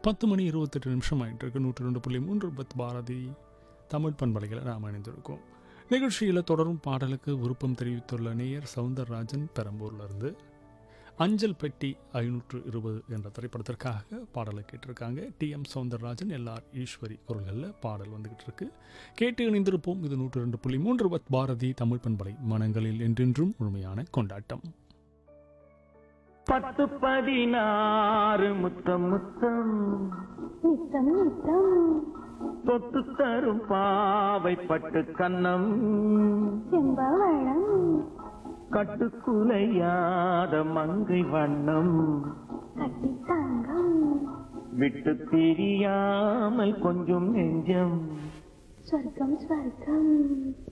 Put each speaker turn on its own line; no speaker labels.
பத்து மணி இருபத்தெட்டு நிமிஷம் ஆகிட்டு இருக்கு நூற்றி ரெண்டு புள்ளி மூன்று பத் பாரதி தமிழ் பண்பலைகளை நாம் இணைந்திருக்கோம் நிகழ்ச்சியில் தொடரும் பாடலுக்கு விருப்பம் தெரிவித்துள்ள நேயர் சவுந்தரராஜன் பெரம்பூர்லேருந்து அஞ்சல் பெட்டி ஐநூற்று இருபது என்ற திரைப்படத்திற்காக பாடலை கேட்டிருக்காங்க T M Soundararajan L R Eswari குரல்களில் பாடல் வந்துகிட்டு இருக்கு கேட்டு இணைந்திருப்போம் இது நூற்று ரெண்டு புள்ளி மூன்று பத் பாரதி தமிழ் பண்பலை மனங்களில் என்றென்றும் முழுமையான கொண்டாட்டம்
பத்து பதினாறு முத்தம் முத்தம்
நித்தம் நித்தம்
தொட்டு தரும் பாவை பட்டு கன்னம்
செம்பவளம்
கட்டுக்குலையாத மங்கை வண்ணம்
கட்டி தங்கம்
விட்டு பிரியாமல் கொஞ்சம் நெஞ்சம்
சொர்க்கம் ஸ்வர்க்கம்